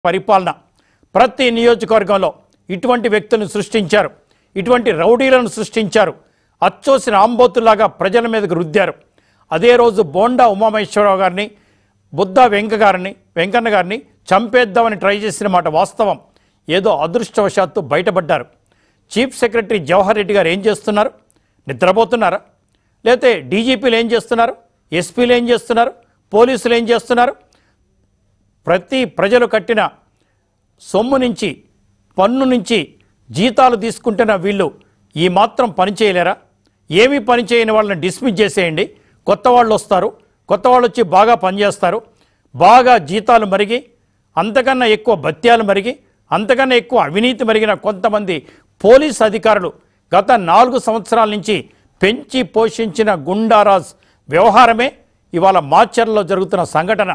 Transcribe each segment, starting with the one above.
పరిపాలన ప్రతి నియోజకవర్గంలో ఇటువంటి వ్యక్తులను సృష్టించారు ఇటువంటి రౌడీలను సృష్టించారు అచ్చోసిన ఆంబోతులాగా ప్రజల మీదకు రుద్దారు అదే రోజు బోండా ఉమామహేశ్వరరావు గారిని బుద్ధ వెంక గారిని వెంకన్న గారిని చంపేద్దామని ట్రై చేసిన మాట వాస్తవం ఏదో అదృష్టవశాత్తు బయటపడ్డారు చీఫ్ సెక్రటరీ జవహర్ రెడ్డి గారు ఏం చేస్తున్నారు నిద్రపోతున్నారా లేకపోతే డీజీపీలు ఏం చేస్తున్నారు ఎస్పీలు ఏం చేస్తున్నారు పోలీసులు ఏం చేస్తున్నారు ప్రతి ప్రజలు కట్టిన సొమ్ము నుంచి పన్ను నుంచి జీతాలు తీసుకుంటున్న వీళ్ళు ఈ మాత్రం పని చేయలేరా ఏమీ పని చేయని వాళ్ళని డిస్మిస్ చేసేయండి కొత్త వాళ్ళు వస్తారు కొత్త వాళ్ళు వచ్చి బాగా పనిచేస్తారు బాగా జీతాలు మరిగి అంతకన్నా ఎక్కువ భత్యాలు మరిగి అంతకన్నా ఎక్కువ అవినీతి మరిగిన కొంతమంది పోలీస్ అధికారులు గత నాలుగు సంవత్సరాల నుంచి పెంచి పోషించిన గుండారాజ్ వ్యవహారమే ఇవాళ మాచర్లో జరుగుతున్న సంఘటన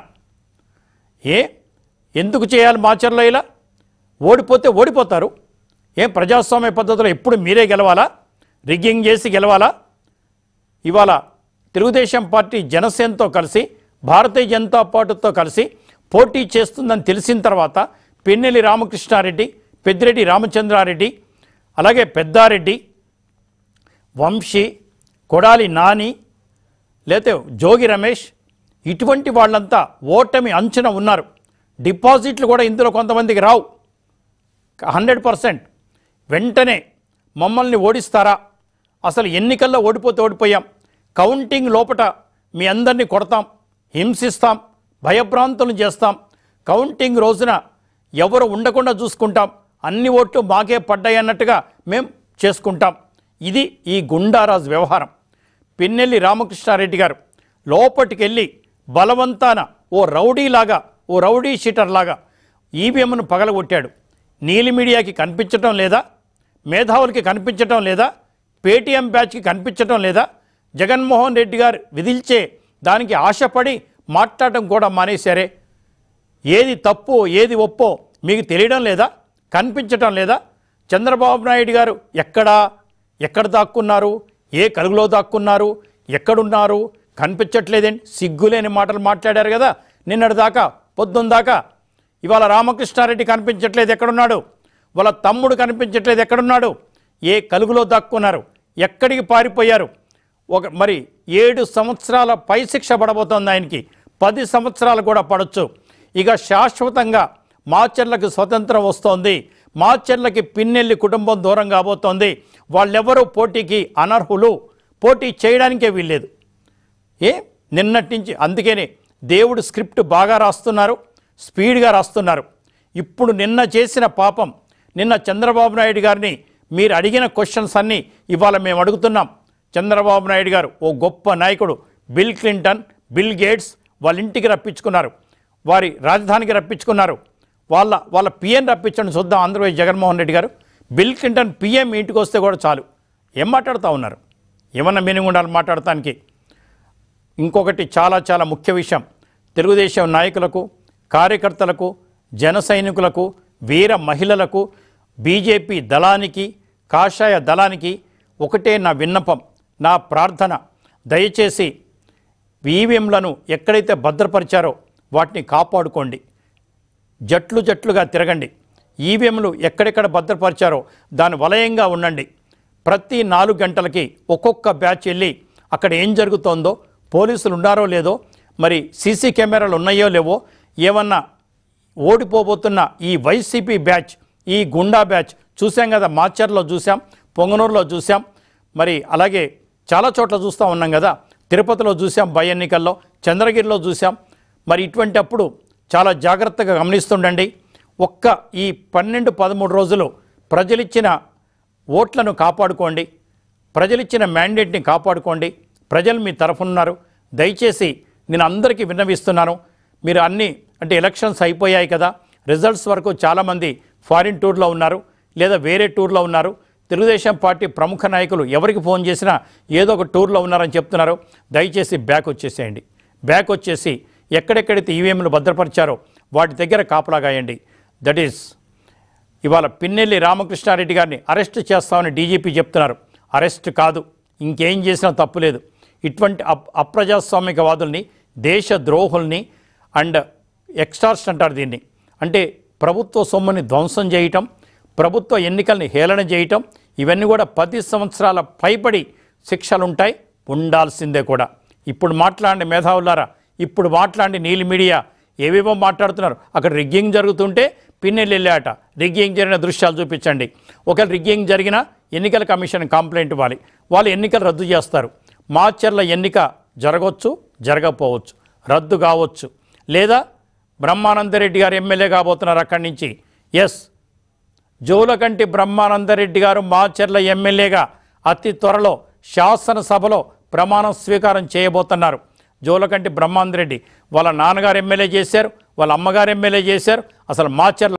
ఏ ఎందుకు చేయాలి మాచర్లో ఇలా ఓడిపోతే ఓడిపోతారు ఏం ప్రజాస్వామ్య పద్ధతిలో ఎప్పుడు మీరే గెలవాలా రిగ్గింగ్ చేసి గెలవాలా ఇవాళ తెలుగుదేశం పార్టీ జనసేనతో కలిసి భారతీయ జనతా పార్టీతో కలిసి పోటీ చేస్తుందని తెలిసిన తర్వాత పిన్నెల్లి రామకృష్ణారెడ్డి పెద్దిరెడ్డి రామచంద్రారెడ్డి అలాగే పెద్దారెడ్డి వంశీ కొడాలి నాని లేతే జోగి రమేష్ ఇటువంటి వాళ్ళంతా ఓటమి అంచున ఉన్నారు డిపాజిట్లు కూడా ఇందులో కొంతమందికి రావు హండ్రెడ్ పర్సెంట్ వెంటనే మమ్మల్ని ఓడిస్తారా అసలు ఎన్నికల్లో ఓడిపోతే ఓడిపోయాం కౌంటింగ్ లోపట మీ అందరినీ కొడతాం హింసిస్తాం భయభ్రాంతులు చేస్తాం కౌంటింగ్ రోజున ఎవరు ఉండకుండా చూసుకుంటాం అన్ని ఓట్లు మాకే పడ్డాయి అన్నట్టుగా మేం చేసుకుంటాం ఇది ఈ గుండారాజు వ్యవహారం పిన్నెల్లి రామకృష్ణారెడ్డి గారు లోపటికి వెళ్ళి బలవంతాన ఓ రౌడీలాగా ఓ రౌడీ షీటర్ లాగా ఈవీఎంను పగలగొట్టాడు నీలి మీడియాకి కనిపించటం లేదా మేధావులకి కనిపించటం లేదా పేటీఎం బ్యాచ్కి కనిపించటం లేదా జగన్మోహన్ రెడ్డి గారు విధిల్చే దానికి ఆశపడి మాట్లాడటం కూడా మానేశారే ఏది తప్పు ఏది ఒప్పో మీకు తెలియడం లేదా కనిపించటం లేదా చంద్రబాబు నాయుడు గారు ఎక్కడా ఎక్కడ దాక్కున్నారు ఏ కలుగులో దాక్కున్నారు ఎక్కడున్నారు కనిపించట్లేదేంటి సిగ్గులేని మాటలు మాట్లాడారు కదా నిన్నటి దాకా పొద్దున్న దాకా ఇవాళ రామకృష్ణారెడ్డి కనిపించట్లేదు ఎక్కడున్నాడు వాళ్ళ తమ్ముడు కనిపించట్లేదు ఎక్కడున్నాడు ఏ కలుగులో దాక్కున్నారు ఎక్కడికి పారిపోయారు ఒక మరి ఏడు సంవత్సరాల పై శిక్ష పడబోతోంది ఆయనకి పది సంవత్సరాలు కూడా పడవచ్చు ఇక శాశ్వతంగా మాచర్లకు స్వతంత్రం వస్తోంది మాచర్లకి పిన్నెల్లి కుటుంబం దూరం కాబోతోంది వాళ్ళెవరూ పోటీకి అనర్హులు పోటీ చేయడానికే వీల్లేదు ఏ నిన్నటి నుంచి అందుకనే దేవుడు స్క్రిప్ట్ బాగా రాస్తున్నారు స్పీడ్గా రాస్తున్నారు ఇప్పుడు నిన్న చేసిన పాపం నిన్న చంద్రబాబు నాయుడు గారిని మీరు అడిగిన క్వశ్చన్స్ అన్నీ ఇవాళ మేము అడుగుతున్నాం చంద్రబాబు నాయుడు గారు ఓ గొప్ప నాయకుడు బిల్ క్లింటన్ బిల్ గేట్స్ వాళ్ళ ఇంటికి రప్పించుకున్నారు వారి రాజధానికి రప్పించుకున్నారు వాళ్ళ వాళ్ళ పిఎన్ రప్పించండి చూద్దాం ఆంధ్రప్రదేశ్ జగన్మోహన్ రెడ్డి గారు బిల్ క్లింటన్ పిఎం ఇంటికి వస్తే కూడా చాలు ఏం మాట్లాడుతూ ఉన్నారు ఏమన్నా మీనింగ్ ఉండాలి మాట్లాడటానికి ఇంకొకటి చాలా చాలా ముఖ్య విషయం తెలుగుదేశం నాయకులకు కార్యకర్తలకు జన సైనికులకు వీర మహిళలకు బీజేపీ దళానికి కాషాయ దళానికి ఒకటే నా విన్నపం నా ప్రార్థన దయచేసి ఈవీఎంలను ఎక్కడైతే భద్రపరిచారో వాటిని కాపాడుకోండి జట్లు జట్లుగా తిరగండి ఈవీఎంలు ఎక్కడెక్కడ భద్రపరిచారో దాని వలయంగా ఉండండి ప్రతి నాలుగు గంటలకి ఒక్కొక్క బ్యాచ్ వెళ్ళి అక్కడ ఏం జరుగుతోందో పోలీసులు ఉన్నారో లేదో మరి సీసీ కెమెరాలు ఉన్నాయో లేవో ఏమన్నా ఓడిపోబోతున్న ఈ వైసీపీ బ్యాచ్ ఈ గుండా బ్యాచ్ చూసాం కదా మాచర్లో చూసాం పొంగనూరులో చూసాం మరి అలాగే చాలా చోట్ల చూస్తూ ఉన్నాం కదా తిరుపతిలో చూసాం బై ఎన్నికల్లో చంద్రగిరిలో చూసాం మరి ఇటువంటి అప్పుడు చాలా జాగ్రత్తగా గమనిస్తుండండి ఒక్క ఈ పన్నెండు పదమూడు రోజులు ప్రజలిచ్చిన ఓట్లను కాపాడుకోండి ప్రజలిచ్చిన మ్యాండేట్ని కాపాడుకోండి ప్రజలు మీ తరఫున్నారు దయచేసి నేను అందరికీ విన్నవిస్తున్నాను మీరు అన్ని అంటే ఎలక్షన్స్ అయిపోయాయి కదా రిజల్ట్స్ వరకు చాలామంది ఫారిన్ టూర్లో ఉన్నారు లేదా వేరే టూర్లో ఉన్నారు తెలుగుదేశం పార్టీ ప్రముఖ నాయకులు ఎవరికి ఫోన్ చేసినా ఏదో ఒక టూర్లో ఉన్నారని చెప్తున్నారు దయచేసి బ్యాక్ వచ్చేసేయండి బ్యాక్ వచ్చేసి ఎక్కడెక్కడైతే ఈవీఎంలు భద్రపరిచారో వాటి దగ్గర కాపలాగాయండి దట్ ఈస్ ఇవాళ పిన్నెల్లి రామకృష్ణారెడ్డి గారిని అరెస్ట్ చేస్తామని డీజీపీ చెప్తున్నారు అరెస్ట్ కాదు ఇంకేం చేసినా తప్పు లేదు ఇటువంటి అప్ అప్రజాస్వామికవాదుల్ని దేశ ద్రోహుల్ని అండ్ ఎక్స్టార్స్ అంటారు దీన్ని అంటే ప్రభుత్వ సొమ్ముని ధ్వంసం చేయటం ప్రభుత్వ ఎన్నికల్ని హేళన చేయటం ఇవన్నీ కూడా పది సంవత్సరాల పైబడి శిక్షలుంటాయి ఉండాల్సిందే కూడా ఇప్పుడు మాట్లాడండి మేధావులారా ఇప్పుడు మాట్లాడి నీలి మీడియా ఏవేవో మాట్లాడుతున్నారు అక్కడ రిగ్గింగ్ జరుగుతుంటే పిన్నెల్లి వెళ్ళాట రిగ్గింగ్ జరిగిన దృశ్యాలు చూపించండి ఒకవేళ రిగ్గింగ్ జరిగినా ఎన్నికల కమిషన్ కంప్లైంట్ ఇవ్వాలి వాళ్ళు ఎన్నికలు రద్దు చేస్తారు మార్చర్ల ఎన్నిక జరగవచ్చు జరగకపోవచ్చు రద్దు కావచ్చు లేదా బ్రహ్మానందరెడ్డి గారు ఎమ్మెల్యే కాబోతున్నారు అక్కడి నుంచి ఎస్ జోలకంటి బ్రహ్మానందరెడ్డి గారు మాచర్ల ఎమ్మెల్యేగా అతి త్వరలో శాసనసభలో ప్రమాణ స్వీకారం చేయబోతున్నారు జోలకంటి బ్రహ్మానందరెడ్డి వాళ్ళ నాన్నగారు ఎమ్మెల్యే చేశారు వాళ్ళ అమ్మగారు ఎమ్మెల్యే చేశారు అసలు మాచర్ల